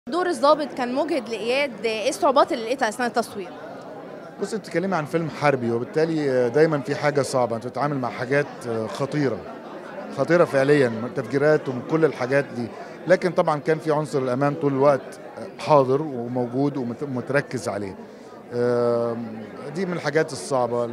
دور الضابط كان مجهد لاياد ايه الصعوبات اللي لقيتها اثناء التصوير بص انت بتتكلمي عن فيلم حربي وبالتالي دايما في حاجه صعبه انت بتتعامل مع حاجات خطيره خطيره فعليا من تفجيرات ومن كل الحاجات دي لكن طبعا كان في عنصر الامان طول الوقت حاضر وموجود ومتركز عليه دي من الحاجات الصعبه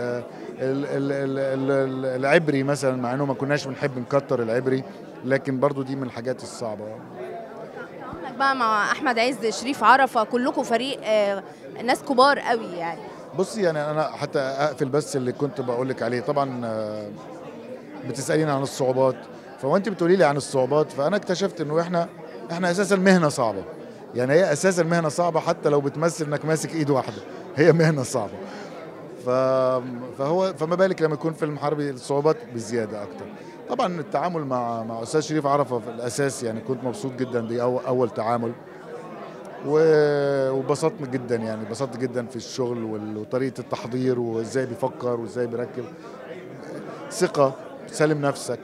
العبري مثلا مع انه ما كناش بنحب نكتر العبري لكن برضو دي من الحاجات الصعبه بقى مع احمد عز شريف عرفه كلكم فريق آه ناس كبار قوي يعني بصي يعني انا حتى اقفل بس اللي كنت بقول لك عليه طبعا آه بتساليني عن الصعوبات فوانت بتقولي لي عن الصعوبات فانا اكتشفت انه احنا احنا اساسا مهنه صعبه يعني هي اساسا مهنه صعبه حتى لو بتمثل انك ماسك ايد واحده هي مهنه صعبه ف... فهو فما بالك لما يكون فيلم حربي الصعوبات بزياده اكتر طبعا التعامل مع مع استاذ شريف عرفه في الاساس يعني كنت مبسوط جدا دي أول, اول تعامل وبسطت جدا يعني انبسطت جدا في الشغل وطريقه التحضير وازاي بيفكر وازاي بيركب ثقه سلم نفسك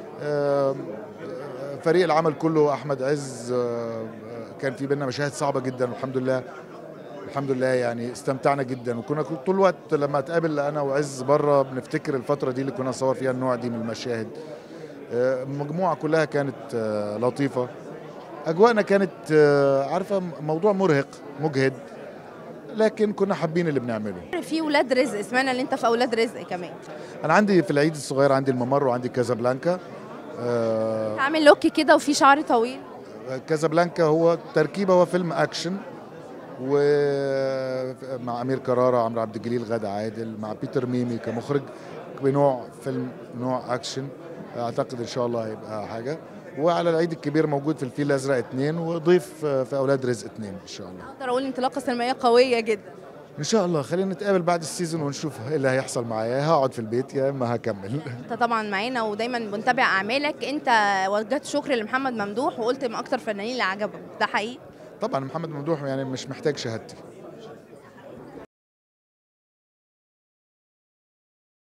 فريق العمل كله احمد عز كان في بينا مشاهد صعبه جدا والحمد لله الحمد لله يعني استمتعنا جدا وكنا طول الوقت لما اتقابل انا وعز بره بنفتكر الفتره دي اللي كنا نصور فيها النوع دي من المشاهد المجموعه كلها كانت لطيفه اجواءنا كانت عارفه موضوع مرهق مجهد لكن كنا حابين اللي بنعمله في ولاد رزق سمعنا ان انت في اولاد رزق كمان انا عندي في العيد الصغير عندي الممر وعندي كازابلانكا أه عامل لوك كده وفي شعر طويل كازابلانكا هو تركيبه هو فيلم اكشن ومع امير كرارة عمرو عبد الجليل غادة عادل مع بيتر ميمي كمخرج بنوع فيلم نوع اكشن اعتقد ان شاء الله هيبقى حاجه وعلى العيد الكبير موجود في الفيل الازرق اثنين وضيف في اولاد رزق اثنين ان شاء الله اقدر اقول انطلاقه سينمائيه قويه جدا ان شاء الله خلينا نتقابل بعد السيزون ونشوف ايه اللي هيحصل معايا هقعد في البيت يا اما هكمل انت طبعا معانا ودايما بنتابع اعمالك انت وجهت شكر لمحمد ممدوح وقلت من اكتر الفنانين اللي عجبهم ده حقيقي طبعا محمد ممدوح يعني مش محتاج شهادتي